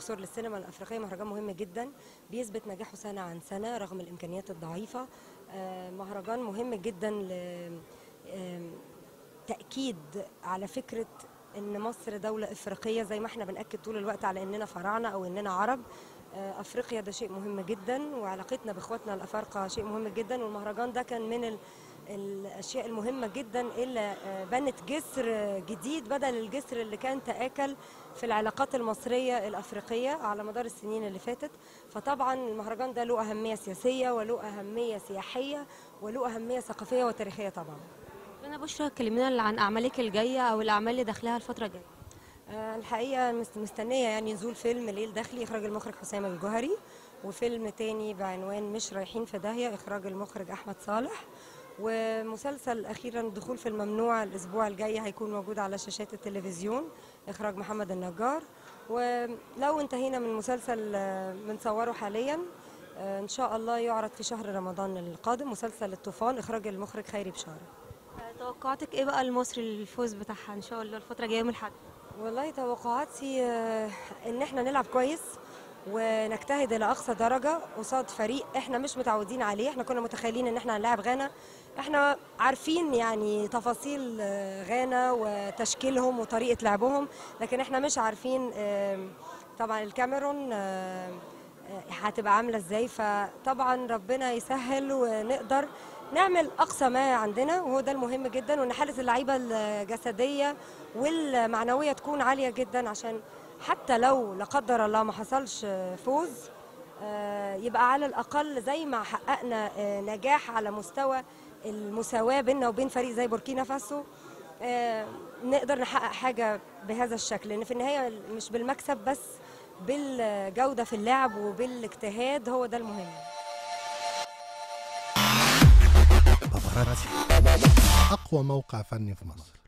الاقصر للسينما الافريقيه مهرجان مهم جدا بيثبت نجاحه سنه عن سنه رغم الامكانيات الضعيفه آه، مهرجان مهم جدا ل آم، تاكيد على فكره ان مصر دوله افريقيه زي ما احنا بناكد طول الوقت على اننا فراعنه او اننا عرب آه، افريقيا ده شيء مهم جدا وعلاقتنا باخواتنا الافارقه شيء مهم جدا والمهرجان ده كان من ال الاشياء المهمه جدا اللي آه، بنت جسر آه، جديد بدل الجسر اللي كان تاكل في العلاقات المصريه الافريقيه على مدار السنين اللي فاتت فطبعا المهرجان ده له اهميه سياسيه وله اهميه سياحيه وله اهميه ثقافيه وتاريخيه طبعا ربنا بشرى كلمينا عن اعمالك الجايه او الاعمال اللي داخلها الفتره الجايه آه، الحقيقه مست- مستنيه يعني نزول فيلم ليل داخلي اخراج المخرج حسام الجوهري وفيلم تاني بعنوان مش رايحين في داهيه اخراج المخرج احمد صالح ومسلسل اخيرا دخول في الممنوع الاسبوع الجاي هيكون موجود على شاشات التلفزيون اخراج محمد النجار ولو انتهينا من مسلسل آه، بنصوره حاليا آه، ان شاء الله يعرض في شهر رمضان القادم مسلسل الطوفان اخراج المخرج خيري بشاره آه، توقعاتك ايه بقى لمصر الفوز بتاعها ان شاء الله الفتره الجايه يوم الاحد والله توقعاتي آه، ان احنا نلعب كويس ونجتهد الى اقصى درجه قصاد فريق احنا مش متعودين عليه احنا كنا متخيلين ان احنا هنلاعب غانا احنا عارفين يعني تفاصيل آه، غانا وتشكيلهم وطريقه لعبهم لكن احنا مش عارفين آم، طبعا الكاميرون آه، آه، هتبقى عامله ازاي فطبعا ربنا يسهل ونقدر نعمل اقصى ما عندنا وهو ده المهم جدا وان حاله اللعيبه الجسديه والمعنويه تكون عاليه جدا عشان حتى لو لا قدر الله ما حصلش فوز آه، يبقى على الاقل زي ما حققنا آه، نجاح على مستوى المساواه بيننا وبين فريق زي بوركينا فاسو آه، نقدر نحقق حاجه بهذا الشكل لان في النهايه مش بالمكسب بس بالجوده في اللعب وبالاجتهاد هو ده المهم باباراتي أقوى موقع فني في مصر